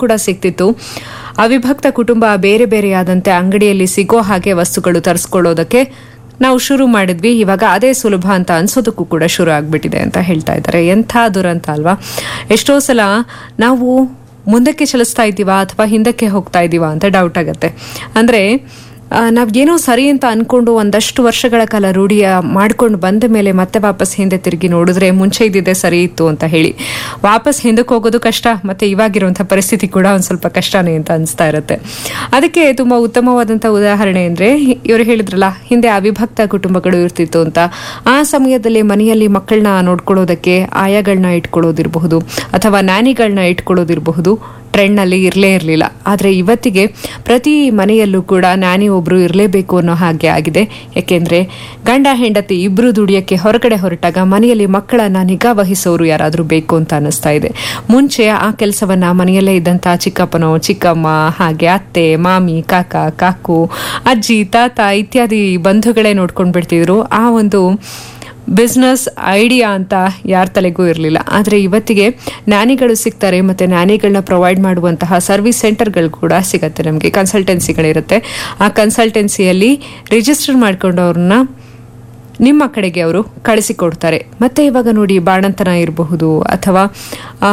ಕೂಡ ಸಿಗ್ತಿತ್ತು ಅವಿಭಕ್ತ ಕುಟುಂಬ ಬೇರೆ ಬೇರೆಯಾದಂತೆ ಅಂಗಡಿಯಲ್ಲಿ ಸಿಗೋ ಹಾಗೆ ವಸ್ತುಗಳು ತರಿಸ್ಕೊಳ್ಳೋದಕ್ಕೆ ನಾವು ಶುರು ಮಾಡಿದ್ವಿ ಇವಾಗ ಅದೇ ಸುಲಭ ಅಂತ ಅನ್ಸೋದಕ್ಕೂ ಕೂಡ ಶುರು ಆಗ್ಬಿಟ್ಟಿದೆ ಅಂತ ಹೇಳ್ತಾ ಇದ್ದಾರೆ ಎಂಥ ದುರಂತ ಅಲ್ವಾ ಎಷ್ಟೋ ಸಲ ನಾವು ಮುಂದಕ್ಕೆ ಚಲಿಸ್ತಾ ಇದ್ದೀವಾ ಅಥವಾ ಹಿಂದಕ್ಕೆ ಹೋಗ್ತಾ ಇದ್ದೀವಾ ಅಂತ ಡೌಟ್ ಆಗುತ್ತೆ ಅಂದ್ರೆ ನಾವು ಏನೋ ಸರಿ ಅಂತ ಅನ್ಕೊಂಡು ಒಂದಷ್ಟು ವರ್ಷಗಳ ಕಾಲ ರೂಢಿಯ ಮಾಡ್ಕೊಂಡು ಬಂದ ಮೇಲೆ ಮತ್ತೆ ವಾಪಸ್ ಹಿಂದೆ ತಿರುಗಿ ನೋಡಿದ್ರೆ ಮುಂಚೆ ಇದ್ದಿದ್ದೆ ಸರಿ ಇತ್ತು ಅಂತ ಹೇಳಿ ವಾಪಸ್ ಹಿಂದಕ್ಕೆ ಹೋಗೋದು ಕಷ್ಟ ಮತ್ತೆ ಇವಾಗಿರುವಂಥ ಪರಿಸ್ಥಿತಿ ಕೂಡ ಒಂದು ಸ್ವಲ್ಪ ಕಷ್ಟನೇ ಅಂತ ಅನಿಸ್ತಾ ಇರುತ್ತೆ ಅದಕ್ಕೆ ತುಂಬಾ ಉತ್ತಮವಾದಂಥ ಉದಾಹರಣೆ ಅಂದ್ರೆ ಇವರು ಹೇಳಿದ್ರಲ್ಲ ಹಿಂದೆ ಅವಿಭಕ್ತ ಕುಟುಂಬಗಳು ಇರ್ತಿತ್ತು ಅಂತ ಆ ಸಮಯದಲ್ಲಿ ಮನೆಯಲ್ಲಿ ಮಕ್ಕಳನ್ನ ನೋಡ್ಕೊಳ್ಳೋದಕ್ಕೆ ಆಯಾಗಳನ್ನ ಇಟ್ಕೊಳ್ಳೋದಿರಬಹುದು ಅಥವಾ ನ್ಯಾನಿಗಳನ್ನ ಇಟ್ಕೊಳ್ಳೋದಿರಬಹುದು ಟ್ರೆಂಡ್ನಲ್ಲಿ ಇರಲೇ ಇರಲಿಲ್ಲ ಆದರೆ ಇವತ್ತಿಗೆ ಪ್ರತಿ ಮನೆಯಲ್ಲೂ ಕೂಡ ನ್ಯಾನಿ ಒಬ್ರು ಇರಲೇಬೇಕು ಅನ್ನೋ ಹಾಗೆ ಆಗಿದೆ ಯಾಕೆಂದ್ರೆ ಗಂಡ ಹೆಂಡತಿ ಇಬ್ರು ದುಡಿಯಕ್ಕೆ ಹೊರಗಡೆ ಹೊರಟಾಗ ಮನೆಯಲ್ಲಿ ಮಕ್ಕಳನ್ನ ನಿಗಾ ವಹಿಸೋರು ಯಾರಾದರೂ ಬೇಕು ಅಂತ ಅನಿಸ್ತಾ ಇದೆ ಮುಂಚೆ ಆ ಕೆಲಸವನ್ನ ಮನೆಯಲ್ಲೇ ಇದ್ದಂತ ಚಿಕ್ಕಪ್ಪನೋ ಚಿಕ್ಕಮ್ಮ ಹಾಗೆ ಅತ್ತೆ ಮಾಮಿ ಕಾಕ ಕಾಕು ಅಜ್ಜಿ ತಾತ ಇತ್ಯಾದಿ ಬಂಧುಗಳೇ ನೋಡ್ಕೊಂಡು ಬಿಡ್ತಿದ್ರು ಆ ಒಂದು ಬಿಸ್ನೆಸ್ ಐಡಿಯಾ ಅಂತ ಯಾರ ತಲೆಗೂ ಇರಲಿಲ್ಲ ಆದರೆ ಇವತ್ತಿಗೆ ನ್ಯಾನಿಗಳು ಸಿಗ್ತಾರೆ ಮತ್ತು ನ್ಯಾನಿಗಳನ್ನ ಪ್ರೊವೈಡ್ ಮಾಡುವಂತಹ ಸರ್ವಿಸ್ ಸೆಂಟರ್ಗಳು ಕೂಡ ಸಿಗತ್ತೆ ನಮಗೆ ಕನ್ಸಲ್ಟೆನ್ಸಿಗಳಿರುತ್ತೆ ಆ ಕನ್ಸಲ್ಟೆನ್ಸಿಯಲ್ಲಿ ರಿಜಿಸ್ಟರ್ ಮಾಡ್ಕೊಂಡವ್ರನ್ನ ನಿಮ್ಮ ಕಡೆಗೆ ಅವರು ಕಳಿಸಿಕೊಡ್ತಾರೆ ಮತ್ತೆ ಇವಾಗ ನೋಡಿ ಬಾಣಂತನ ಇರಬಹುದು ಅಥವಾ ಆ,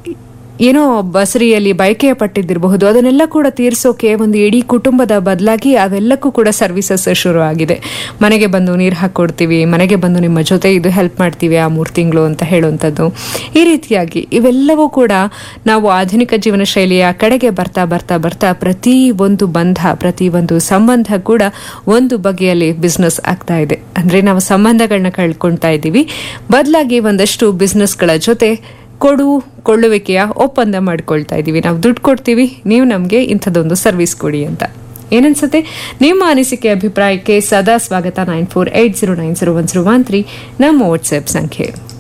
ಏನೋ ಬಸರಿಯಲ್ಲಿ ಬಯಕೆಯ ಪಟ್ಟಿದ್ದಿರಬಹುದು ಅದನ್ನೆಲ್ಲ ಕೂಡ ತೀರಿಸೋಕೆ ಒಂದು ಇಡೀ ಕುಟುಂಬದ ಬದಲಾಗಿ ಅವೆಲ್ಲಕ್ಕೂ ಕೂಡ ಸರ್ವಿಸಸ್ ಶುರು ಆಗಿದೆ ಮನೆಗೆ ಬಂದು ನೀರು ಹಾಕೊಡ್ತೀವಿ ಮನೆಗೆ ಬಂದು ನಿಮ್ಮ ಜೊತೆ ಇದು ಹೆಲ್ಪ್ ಮಾಡ್ತೀವಿ ಆ ಮೂರು ತಿಂಗಳು ಅಂತ ಹೇಳುವಂಥದ್ದು ಈ ರೀತಿಯಾಗಿ ಇವೆಲ್ಲವೂ ಕೂಡ ನಾವು ಆಧುನಿಕ ಜೀವನ ಶೈಲಿಯ ಕಡೆಗೆ ಬರ್ತಾ ಬರ್ತಾ ಬರ್ತಾ ಪ್ರತಿ ಒಂದು ಬಂಧ ಪ್ರತಿ ಒಂದು ಸಂಬಂಧ ಕೂಡ ಒಂದು ಬಗೆಯಲ್ಲಿ ಬಿಸ್ನೆಸ್ ಆಗ್ತಾ ಇದೆ ಅಂದ್ರೆ ನಾವು ಸಂಬಂಧಗಳನ್ನ ಕಳ್ಕೊಳ್ತಾ ಇದ್ದೀವಿ ಬದಲಾಗಿ ಒಂದಷ್ಟು ಬಿಸ್ನೆಸ್ಗಳ ಜೊತೆ ಕೊಡು ಕೊಳ್ಳುವಿಕೆಯ ಒಪ್ಪಂದ ಮಾಡ್ಕೊಳ್ತಾ ಇದ್ದೀವಿ ನಾವು ದುಡ್ಡು ಕೊಡ್ತೀವಿ ನೀವು ನಮಗೆ ಇಂಥದ್ದೊಂದು ಸರ್ವಿಸ್ ಕೊಡಿ ಅಂತ ಏನನ್ಸುತ್ತೆ ನಿಮ್ಮ ಅನಿಸಿಕೆ ಅಭಿಪ್ರಾಯಕ್ಕೆ ಸದಾ ಸ್ವಾಗತ nine four eight zero nine zero one zero one three ನಮ್ಮ ವಾಟ್ಸ್ಆಪ್ ಸಂಖ್ಯೆ